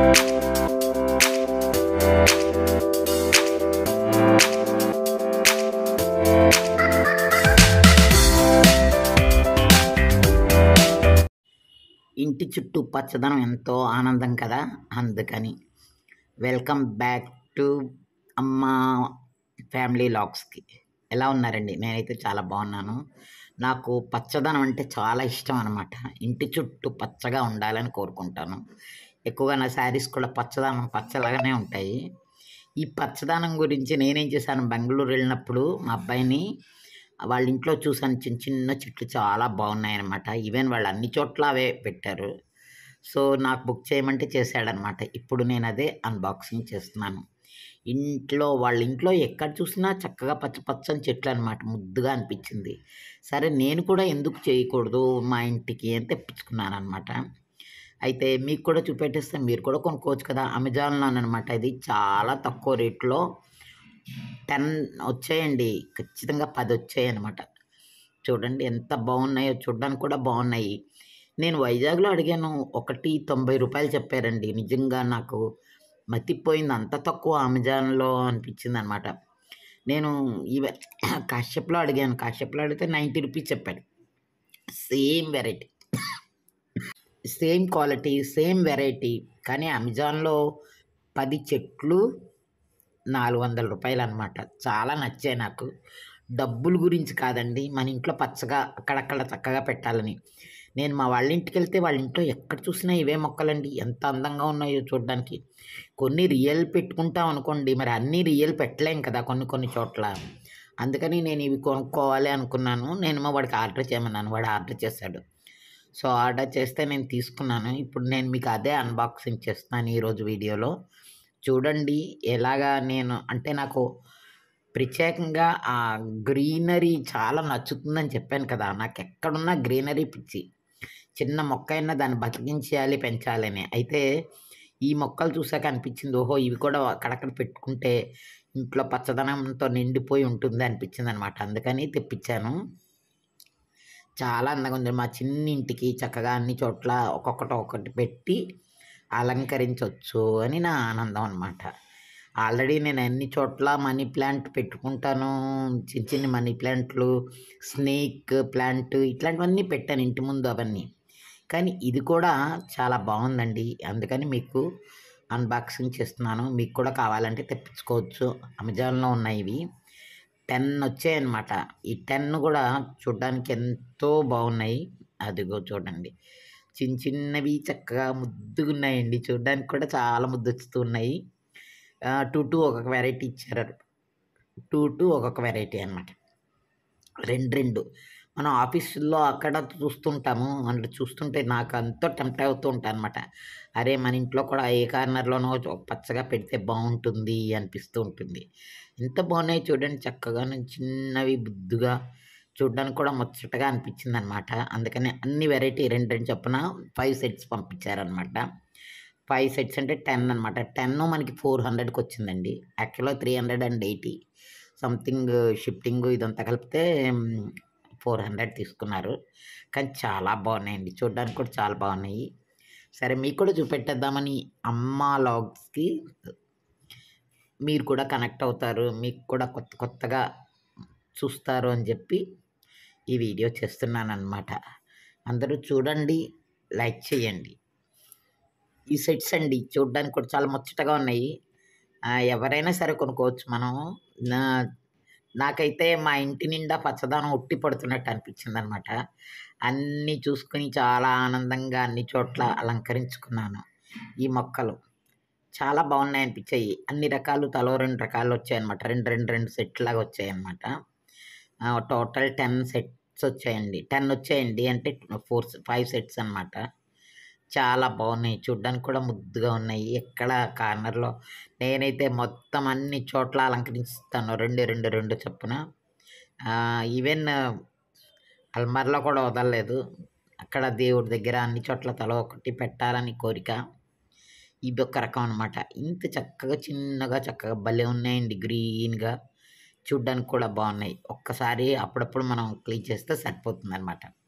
ఇంటి చుట్టూ పచ్చదనం ఎంతో ఆనందం కదా అందుకని welcome back to Amma family లాగ్స్కి ఎలా ఉన్నారండి నేనైతే చాలా బాగున్నాను నాకు పచ్చదనం అంటే చాలా ఇష్టం అనమాట ఇంటి చుట్టూ పచ్చగా ఉండాలని కోరుకుంటాను ఎక్కువగా నా శారీస్ కూడా పచ్చదనం పచ్చలాగానే ఉంటాయి ఈ పచ్చదనం గురించి నేనేం చేశాను బెంగళూరు వెళ్ళినప్పుడు మా అబ్బాయిని వాళ్ళ ఇంట్లో చూసాను చిన్న చిన్న చెట్లు చాలా బాగున్నాయి అనమాట ఈవెన్ వాళ్ళు అన్ని చోట్ల అవే పెట్టారు సో నాకు బుక్ చేయమంటే చేశాడనమాట ఇప్పుడు నేను అదే అన్బాక్సింగ్ చేస్తున్నాను ఇంట్లో వాళ్ళ ఇంట్లో ఎక్కడ చూసినా చక్కగా పచ్చ పచ్చని చెట్లు అనమాట ముద్దుగా అనిపించింది సరే నేను కూడా ఎందుకు చేయకూడదు మా ఇంటికి అని తెప్పించుకున్నాను అనమాట అయితే మీకు కూడా చూపెట్టేస్తే మీరు కూడా కొనుక్కోవచ్చు కదా అమెజాన్లో అనమాట ఇది చాలా తక్కువ రేట్లో టెన్ వచ్చాయండి ఖచ్చితంగా పది వచ్చాయి అనమాట చూడండి ఎంత బాగున్నాయో చూడడానికి కూడా బాగున్నాయి నేను వైజాగ్లో అడిగాను ఒకటి తొంభై రూపాయలు చెప్పారండి నిజంగా నాకు మతిపోయింది అంత తక్కువ అమెజాన్లో అనిపించింది అనమాట నేను ఇవ కాశ్యప్లో అడిగాను కాశ్యప్లో అడిగితే నైంటీ రూపీస్ చెప్పాడు same variety same quality same variety కానీ అమెజాన్లో పది చెట్లు నాలుగు వందల రూపాయలు అనమాట చాలా నచ్చాయి నాకు డబ్బుల గురించి కాదండి మన ఇంట్లో పచ్చగా అక్కడక్కడ చక్కగా పెట్టాలని నేను మా వాళ్ళ ఇంటికి వెళ్తే వాళ్ళ ఇంట్లో ఎక్కడ చూసినా ఇవే మొక్కలండి ఎంత అందంగా ఉన్నాయో చూడడానికి కొన్ని రియల్ పెట్టుకుంటాం అనుకోండి మరి అన్నీ రియల్ పెట్టలేం కదా కొన్ని కొన్ని చోట్ల అందుకని నేను ఇవి కొనుక్కోవాలి అనుకున్నాను నేను మా వాడికి ఆర్డర్ చేయమన్నాను వాడు ఆర్డర్ చేశాడు సో ఆర్డర్ చేస్తే నేను తీసుకున్నాను ఇప్పుడు నేను మీకు అదే అన్బాక్సింగ్ చేస్తున్నాను ఈరోజు వీడియోలో చూడండి ఎలాగా నేను అంటే నాకు ప్రత్యేకంగా ఆ గ్రీనరీ చాలా నచ్చుతుందని చెప్పాను కదా నాకు ఎక్కడున్నా గ్రీనరీ పిచ్చి చిన్న మొక్క అయినా దాన్ని బతికించేయాలి పెంచాలని అయితే ఈ మొక్కలు చూసాక అనిపించింది ఓహో ఇవి కూడా అక్కడక్కడ పెట్టుకుంటే ఇంట్లో పచ్చదనంతో నిండిపోయి ఉంటుంది అనిపించింది అనమాట అందుకని తెప్పించాను చాలా అందంగా ఉంది మా చిన్న ఇంటికి చక్కగా అన్ని చోట్ల ఒక్కొక్కటి ఒక్కటి పెట్టి అలంకరించవచ్చు అని నా ఆనందం అనమాట ఆల్రెడీ నేను అన్ని చోట్ల మనీ ప్లాంట్ పెట్టుకుంటాను చిన్న చిన్న మనీ ప్లాంట్లు స్నేక్ ప్లాంట్ ఇట్లాంటివన్నీ పెట్టాను ఇంటి ముందు అవన్నీ కానీ ఇది కూడా చాలా బాగుందండి అందుకని మీకు అన్బాక్సింగ్ చేస్తున్నాను మీకు కూడా కావాలంటే తెప్పించుకోవచ్చు అమెజాన్లో ఉన్నాయి ఇవి టెన్ వచ్చాయన్నమాట ఈ టెన్ కూడా చూడడానికి ఎంతో బాగున్నాయి అదిగో చూడండి చిన్న చిన్నవి చక్కగా ముద్దుగా ఉన్నాయండి చూడడానికి కూడా చాలా ముద్దు వచ్చుతూ ఉన్నాయి టూ టూ ఒక్కొక్క వెరైటీ ఇచ్చారు టూ టూ ఒక్కొక్క వెరైటీ అనమాట రెండు రెండు మనం ఆఫీసుల్లో అక్కడ చూస్తుంటాము అంటే చూస్తుంటే నాకు అంతో టెంప్ట్ అవుతూ ఉంటాను అనమాట అరే మన ఇంట్లో కూడా ఏ కార్నర్లోనో పచ్చగా పెడితే బాగుంటుంది అనిపిస్తూ ఉంటుంది ఎంత బాగున్నాయి చూడండి చక్కగా చిన్నవి బుద్దుగా చూడడానికి కూడా ముచ్చటగా అనిపించింది అనమాట అందుకని అన్ని వెరైటీ రెండు రెండు చొప్పున ఫైవ్ సెట్స్ పంపించారనమాట ఫైవ్ సెట్స్ అంటే టెన్ అనమాట టెన్ మనకి ఫోర్ హండ్రెడ్కి వచ్చిందండి యాక్చువల్గా three hundred and eighty something shifting ఇదంతా కలిపితే ఫోర్ హండ్రెడ్ తీసుకున్నారు కానీ చాలా బాగున్నాయండి చూడడానికి కూడా చాలా బాగున్నాయి సరే మీకు కూడా చూపెట్టేద్దామని అమ్మ లాగ్స్కి మీరు కూడా కనెక్ట్ అవుతారు మీకు కూడా కొత్త కొత్తగా చూస్తారు అని చెప్పి ఈ వీడియో చేస్తున్నాను అనమాట అందరూ చూడండి లైక్ చేయండి ఈ సెట్స్ అండి చూడడానికి కూడా చాలా ముచ్చటగా ఉన్నాయి ఎవరైనా సరే కొనుక్కోవచ్చు మనం నా నాకైతే మా ఇంటి నిండా పచ్చదనం ఉట్టి పడుతున్నట్టు అనిపించింది అనమాట అన్నీ చూసుకుని చాలా ఆనందంగా అన్ని చోట్ల అలంకరించుకున్నాను ఈ మొక్కలు చాలా బాగున్నాయి అనిపించాయి అన్ని రకాలు తలో రెండు రకాలు వచ్చాయన్నమాట రెండు రెండు రెండు సెట్ లాగా వచ్చాయన్నమాట టోటల్ టెన్ సెట్స్ వచ్చాయండి టెన్ వచ్చాయండి అంటే ఫోర్ ఫైవ్ సెట్స్ అనమాట చాలా బాగున్నాయి చూడ్డానికి కూడా ముద్దుగా ఉన్నాయి ఎక్కడ కార్నర్లో నేనైతే మొత్తం అన్ని చోట్ల అలంకరిస్తాను రెండు రెండు రెండు చొప్పున ఈవెన్ అల్మార్లో కూడా వదలలేదు అక్కడ దేవుడి దగ్గర అన్ని చోట్ల తల ఒకటి పెట్టాలని కోరిక ఇది ఒక రకం అనమాట ఇంత చక్కగా చిన్నగా చక్కగా భలే ఉన్నాయండి గ్రీన్గా చూడ్డానికి కూడా బాగున్నాయి ఒక్కసారి అప్పుడప్పుడు మనం క్లీన్ చేస్తే సరిపోతుంది అనమాట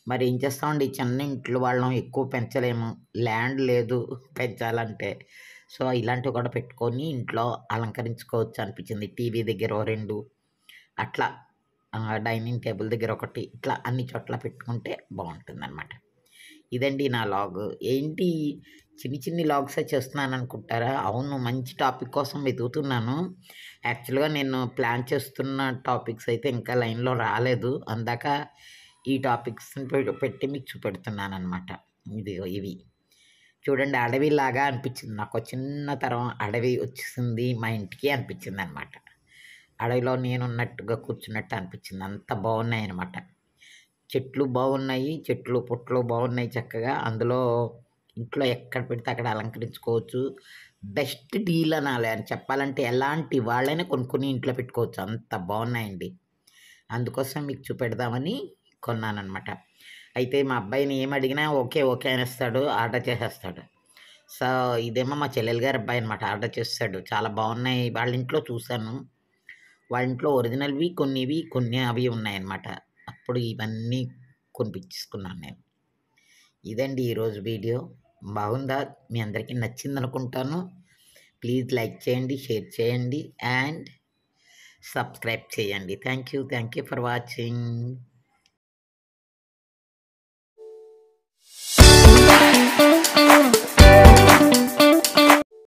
మరి ఏం చేస్తామండి చిన్న ఇంట్లో వాళ్ళం ఎక్కువ పెంచలేము ల్యాండ్ లేదు పెంచాలంటే సో ఇలాంటివి కూడా పెట్టుకొని ఇంట్లో అలంకరించుకోవచ్చు అనిపించింది టీవీ దగ్గర ఓ రెండు అట్లా ఆ, డైనింగ్ టేబుల్ దగ్గర ఒకటి ఇట్లా అన్ని చోట్ల పెట్టుకుంటే బాగుంటుంది అనమాట ఇదండి నా లాగ్ ఏంటి చిన్ని చిన్ని లాగ్సే చేస్తున్నాను అనుకుంటారా అవును మంచి టాపిక్ కోసం వెతుకుతున్నాను యాక్చువల్గా నేను ప్లాన్ చేస్తున్న టాపిక్స్ అయితే ఇంకా లైన్లో రాలేదు అందాక ఈ టాపిక్స్ని పె- పెట్టి మీకు చూపెడుతున్నాను అనమాట ఇది ఇవి చూడండి అడవిలాగా అనిపించింది నాకు ఒక చిన్న తరం అడవి వచ్చేసింది మా ఇంటికి అనిపించింది అనమాట అడవిలో నేను ఉన్నట్టుగా కూర్చున్నట్టు అనిపించింది అంత బాగున్నాయి అనమాట చెట్లు బాగున్నాయి చెట్లు పుట్లు బాగున్నాయి చక్కగా అందులో ఇంట్లో ఎక్కడ పెడితే అక్కడ అలంకరించుకోవచ్చు బెస్ట్ డీల్ అనాలి అని చెప్పాలంటే ఎలాంటి వాళ్ళైనా కొనుక్కొని ఇంట్లో పెట్టుకోవచ్చు అంత బాగున్నాయండి అందుకోసం మీకు చూపెడదామని కొన్నానమాట అయితే మా అబ్బాయిని ఏం అడిగినా ఓకే ఓకే అనేస్తాడు ఆర్డర్ చేసేస్తాడు సో ఇదేమో మా చెల్లెలు గారి అబ్బాయి అనమాట ఆర్డర్ చేస్తాడు చాలా బాగున్నాయి వాళ్ళ ఇంట్లో చూశాను వాళ్ళ ఇంట్లో ఒరిజినల్వి కొన్నివి కొన్ని అవి ఉన్నాయన్నమాట అప్పుడు ఇవన్నీ కొనిపించుకున్నాను నేను ఇదండి ఈరోజు వీడియో బాగుందా మీ అందరికీ నచ్చింది అనుకుంటాను ప్లీజ్ లైక్ చేయండి షేర్ చేయండి అండ్ సబ్స్క్రైబ్ చేయండి thank you thank you for watching